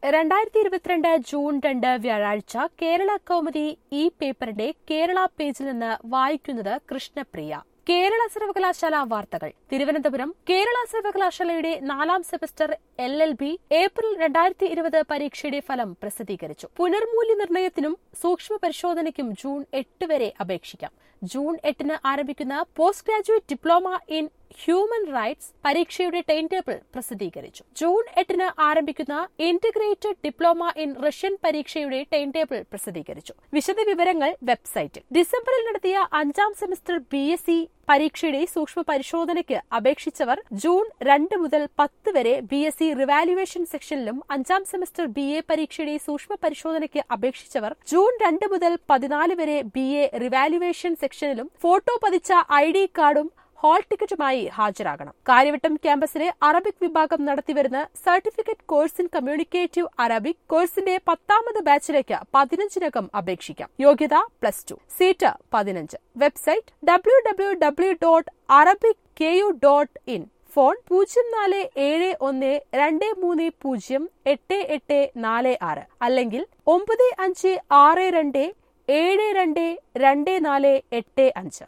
രണ്ടായിരത്തി ഇരുപത്തിരണ്ട് ജൂൺ രണ്ട് വ്യാഴാഴ്ച കേരള കൗമുദി ഈ പേപ്പറിന്റെ കേരള പേജിൽ നിന്ന് വായിക്കുന്നത് കൃഷ്ണപ്രിയ കേരള സർവകലാശാല വാർത്തകൾ തിരുവനന്തപുരം കേരള സർവകലാശാലയുടെ നാലാം semester L L B April രണ്ടായിരത്തി ഇരുപത് പരീക്ഷയുടെ ഫലം പ്രസിദ്ധീകരിച്ചു പുനർമൂല്യനിർണ്ണയത്തിനും സൂക്ഷ്മ പരിശോധനയ്ക്കും ജൂൺ എട്ട് വരെ അപേക്ഷിക്കാം ജൂൺ എട്ടിന് ആരംഭിക്കുന്ന post graduate diploma in human rights പരീക്ഷയുടെ ടൈം ടേബിൾ പ്രസിദ്ധീകരിച്ചു ജൂൺ എട്ടിന് ആരംഭിക്കുന്ന ഇന്റഗ്രേറ്റഡ് ഡിപ്ലോമ ഇൻ റഷ്യൻ പരീക്ഷയുടെ ടൈം ടേബിൾ പ്രസിദ്ധീകരിച്ചു വിശദവിവരങ്ങൾ വെബ്സൈറ്റിൽ ഡിസംബറിൽ നടത്തിയ അഞ്ചാം സെമസ്റ്റർ ബി എസ് സി പരീക്ഷയുടെ സൂക്ഷ്മ പരിശോധനയ്ക്ക് അപേക്ഷിച്ചവർ ജൂൺ രണ്ട് മുതൽ പത്ത് വരെ ബി എസ് സി റിവാലുവേഷൻ സെക്ഷനിലും അഞ്ചാം സെമസ്റ്റർ ബി എ പരീക്ഷയുടെ സൂക്ഷ്മ പരിശോധനയ്ക്ക് അപേക്ഷിച്ചവർ ജൂൺ രണ്ട് മുതൽ പതിനാല് വരെ ബി എ റിവാലുവേഷൻ സെക്ഷനിലും ഫോട്ടോ പതിച്ച ഐ ഡി കാർഡും ഹാൾ ടിക്കറ്റുമായി ഹാജരാകണം കാര്യവട്ടം ക്യാമ്പസിലെ അറബിക് വിഭാഗം നടത്തിവരുന്ന certificate course in communicative Arabic കോഴ്സിന്റെ പത്താമത് ബാച്ചിലേക്ക് പതിനഞ്ചിനകം അപേക്ഷിക്കാം യോഗ്യത പ്ലസ് ടു സീറ്റ് പതിനഞ്ച് website W W W dot Arabic K U dot in phone പൂജ്യം നാല് ഏഴ് ഒന്ന് രണ്ട് മൂന്ന് പൂജ്യം എട്ട് എട്ട് നാല് ആറ് അല്ലെങ്കിൽ ഒമ്പത് അഞ്ച് ആറ് രണ്ട് ഏഴ് രണ്ട് രണ്ട് നാല് എട്ട് അഞ്ച്